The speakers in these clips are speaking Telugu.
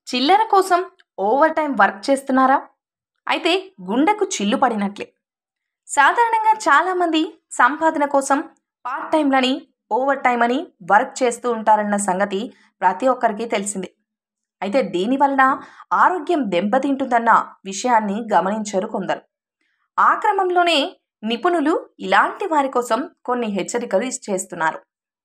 చిల్లర కోసం ఓవర్ టైం వర్క్ చేస్తున్నారా అయితే గుండెకు చిల్లు పడినట్లే సాధారణంగా చాలామంది సంపాదన కోసం పార్ట్ టైంలని ఓవర్ టైం అని వర్క్ చేస్తూ ఉంటారన్న సంగతి ప్రతి ఒక్కరికి తెలిసిందే అయితే దీనివలన ఆరోగ్యం దెబ్బతింటుందన్న విషయాన్ని గమనించరు కొందరు ఆ క్రమంలోనే నిపుణులు ఇలాంటి వారి కోసం కొన్ని హెచ్చరికలు ఇచ్చేస్తున్నారు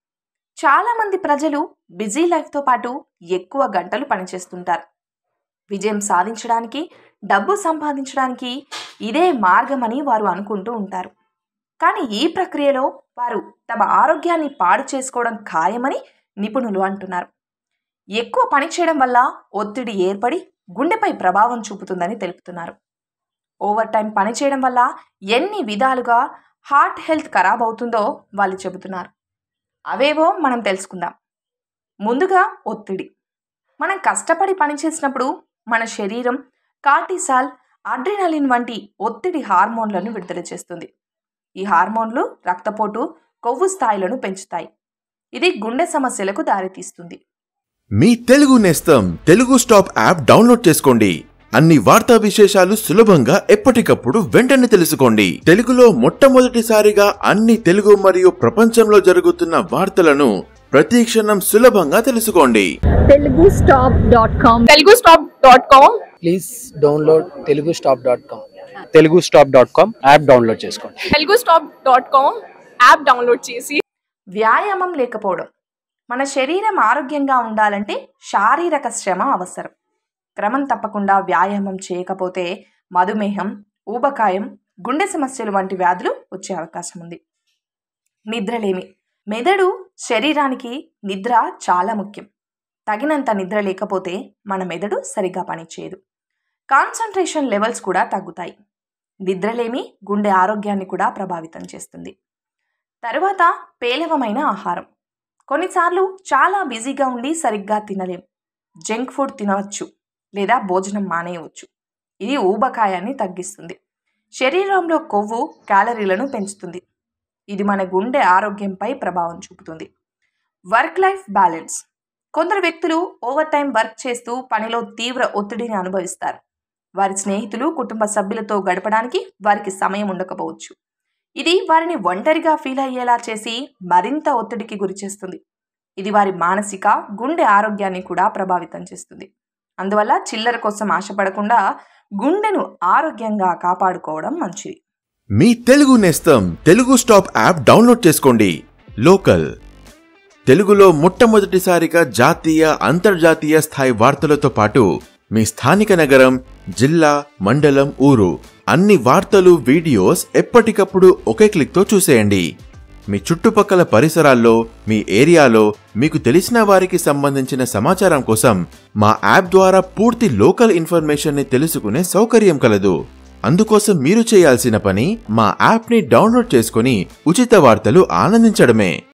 చాలామంది ప్రజలు బిజీ లైఫ్తో పాటు ఎక్కువ గంటలు పనిచేస్తుంటారు విజయం సాధించడానికి డబ్బు సంపాదించడానికి ఇదే మార్గమని వారు అనుకుంటూ ఉంటారు కానీ ఈ ప్రక్రియలో వారు తమ ఆరోగ్యాన్ని పాడు చేసుకోవడం ఖాయమని నిపుణులు అంటున్నారు ఎక్కువ పని చేయడం వల్ల ఒత్తిడి ఏర్పడి గుండెపై ప్రభావం చూపుతుందని తెలుపుతున్నారు ఓవర్ టైం పని చేయడం వల్ల ఎన్ని విధాలుగా హార్ట్ హెల్త్ ఖరాబ్ అవుతుందో వాళ్ళు చెబుతున్నారు అవేవో మనం తెలుసుకుందాం ముందుగా ఒత్తిడి మనం కష్టపడి పనిచేసినప్పుడు మన శరీరం కార్టిసాల్ అడ్రినలిన్ వంటి ఒత్తిడి హార్మోన్లను విడుదల చేస్తుంది ఈ హార్మోన్లు రక్తపోటు కొవ్వు స్థాయిలను పెంచుతాయి ఇది గుండె సమస్యలకు దారితీస్తుంది మీ తెలుగు నేస్తం తెలుగు స్టాప్ యాప్ డౌన్లోడ్ చేసుకోండి అన్ని వార్తా విశేషాలు సులభంగా ఎప్పటికప్పుడు వెంటనే తెలుసుకోండి తెలుగులో మొట్టమొదటిసారిగా అన్ని తెలుగు మరియు ప్రపంచంలో జరుగుతున్న వార్తలను ప్రతి క్షణం సులభంగా తెలుసుకోండి Telugu stop dot com Telugu stop dot com please download Telugu stop dot com Telugu stop dot com app download చేసుకోండి Telugu stop dot com app download చేసి వ్యాయామం లేకపోవడం మన శరీరం ఆరోగ్యంగా ఉండాలంటే శారీరక శ్రమ అవసరం క్రమం తప్పకుండా వ్యాయామం చేయకపోతే మధుమేహం ఊబకాయం గుండె సమస్యలు వంటి వ్యాధులు వచ్చే అవకాశం ఉంది నిద్రలేమి మెదడు శరీరానికి నిద్ర చాలా ముఖ్యం తగినంత నిద్ర లేకపోతే మన మెదడు సరిగ్గా పనిచేయదు కాన్సన్ట్రేషన్ లెవెల్స్ కూడా తగ్గుతాయి నిద్రలేమి గుండె ఆరోగ్యాన్ని కూడా ప్రభావితం చేస్తుంది తరువాత పేలవమైన ఆహారం కొన్నిసార్లు చాలా బిజీగా ఉండి సరిగ్గా తినలేం జంక్ ఫుడ్ తినవచ్చు లేదా భోజనం మానేయవచ్చు ఇది ఊబకాయాన్ని తగ్గిస్తుంది శరీరంలో కొవ్వు క్యాలరీలను పెంచుతుంది ఇది మన గుండె ఆరోగ్యంపై ప్రభావం చూపుతుంది వర్క్ లైఫ్ బ్యాలెన్స్ కొందరు వ్యక్తులు ఓవర్ టైం వర్క్ చేస్తూ పనిలో తీవ్ర ఒత్తిడిని అనుభవిస్తారు వారి స్నేహితులు కుటుంబ సభ్యులతో గడపడానికి వారికి సమయం ఉండకపోవచ్చు ఇది వారిని ఒంటరిగా ఫీల్ అయ్యేలా చేసి మరింత ఒత్తిడికి గురిచేస్తుంది ఇది వారి మానసిక గుండె ఆరోగ్యాన్ని కూడా ప్రభావితం చేస్తుంది అందువల్ల చిల్లర కోసం ఆశపడకుండా గుండెను ఆరోగ్యంగా కాపాడుకోవడం మంచిది మీ తెలుగు నేస్తం తెలుగు స్టాప్ యాప్ డౌన్లోడ్ చేసుకోండి లోకల్ తెలుగులో మొట్టమొదటిసారిగా జాతీయ అంతర్జాతీయ స్థాయి వార్తలతో పాటు మీ స్థానిక నగరం జిల్లా మండలం ఊరు అన్ని వార్తలు వీడియోస్ ఎప్పటికప్పుడు ఒకే క్లిక్తో చూసేయండి మీ చుట్టుపక్కల పరిసరాల్లో మీ ఏరియాలో మీకు తెలిసిన వారికి సంబంధించిన సమాచారం కోసం మా యాప్ ద్వారా పూర్తి లోకల్ ఇన్ఫర్మేషన్ ని తెలుసుకునే సౌకర్యం కలదు అందుకోసం మీరు చేయాల్సిన పని మా యాప్ ని డౌన్లోడ్ చేసుకుని ఉచిత వార్తలు ఆనందించడమే